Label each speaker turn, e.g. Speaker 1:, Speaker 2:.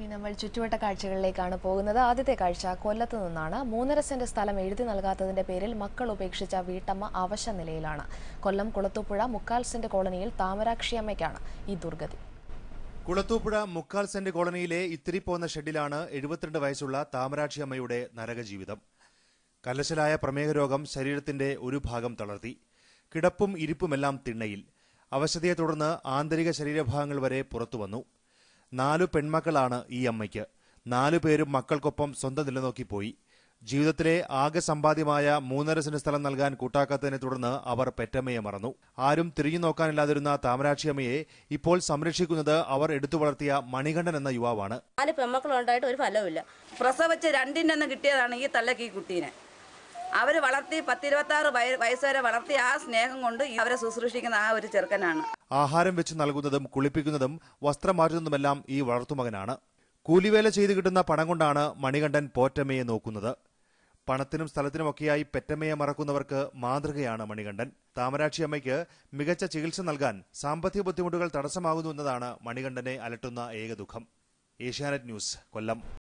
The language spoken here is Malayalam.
Speaker 1: ഇനി നമ്മൾ ചുറ്റുവട്ട കാഴ്ചകളിലേക്കാണ് പോകുന്നത് ആദ്യത്തെ കാഴ്ച കൊല്ലത്ത് നിന്നാണ് മൂന്നര സെന്റ് സ്ഥലം എഴുതി നൽകാത്തതിന്റെ പേരിൽ മക്കൾ ഉപേക്ഷിച്ച വീട്ടമ്മ അവശ നിലയിലാണ് കൊല്ലം കുളത്തൂപ്പുഴ മുക്കാൽ സെന്റ് കോളനിയിൽ താമരാക്ഷിയമ്മയ്ക്കാണ് ഈ ദുർഗതി
Speaker 2: കുളത്തൂപ്പുഴ മുക്കാൽ സെന്റ് കോളനിയിലെ ഇത്തിരിപ്പോന്ന ഷെഡിലാണ് എഴുപത്തിരണ്ട് വയസ്സുള്ള താമരാക്ഷി അമ്മയുടെ നരകജീവിതം കലശലായ പ്രമേഹ രോഗം ശരീരത്തിന്റെ ഒരു ഭാഗം തളർത്തി കിടപ്പും ഇരിപ്പുമെല്ലാം തിണ്ണയിൽ അവശതയെ തുടർന്ന് ആന്തരിക ശരീരഭാഗങ്ങൾ വരെ പുറത്തുവന്നു നാലു പെൺമക്കളാണ് ഈ അമ്മയ്ക്ക് നാലു പേരും മക്കൾക്കൊപ്പം സ്വന്തം നിലനോക്കി പോയി ജീവിതത്തിലെ ആകെ സമ്പാദ്യമായ മൂന്നര സെന്റ് സ്ഥലം നൽകാൻ കൂട്ടാക്കാത്തതിനെ തുടർന്ന് അവർ പെറ്റമ്മയെ മറന്നു ആരും തിരിഞ്ഞു നോക്കാനില്ലാതിരുന്ന താമരാക്ഷിയമ്മയെ ഇപ്പോൾ സംരക്ഷിക്കുന്നത് അവർ എടുത്തു വളർത്തിയ മണികണ്ഠൻ എന്ന യുവാവാണ്
Speaker 3: നാല് പെമ്മക്കളുണ്ടായിട്ട് ഒരു ഫലവുമില്ല പ്രസവിച്ച് രണ്ടിനൊന്ന് കിട്ടിയതാണ് ഈ തള്ളക്ക് ഈ കുട്ടീനെ അവർ വളർത്തി പത്തിരുപത്താറ് വയ വയസ്സ് വരെ വളർത്തി ആ സ്നേഹം കൊണ്ട് ഈ അവരെ ശുശ്രൂഷിക്കുന്ന ആ ഒരു ചെറുക്കനാണ്
Speaker 2: ആഹാരം വെച്ച് നൽകുന്നതും കുളിപ്പിക്കുന്നതും വസ്ത്രം മാറ്റുന്നതുമെല്ലാം ഈ വളർത്തുമകനാണ് കൂലിവേല ചെയ്തു കിട്ടുന്ന പണം കൊണ്ടാണ് മണികണ്ഠൻ പോറ്റമ്മയെ നോക്കുന്നത് പണത്തിനും സ്ഥലത്തിനുമൊക്കെയായി പെറ്റമ്മയെ മറക്കുന്നവർക്ക് മാതൃകയാണ് മണികണ്ഠൻ താമരാക്ഷി അമ്മയ്ക്ക് മികച്ച ചികിത്സ നൽകാൻ സാമ്പത്തിക ബുദ്ധിമുട്ടുകൾ തടസ്സമാകുന്നു എന്നതാണ് മണികണ്ഠനെ അലട്ടുന്ന ഏക ദുഃഖം ഏഷ്യാനെറ്റ് ന്യൂസ് കൊല്ലം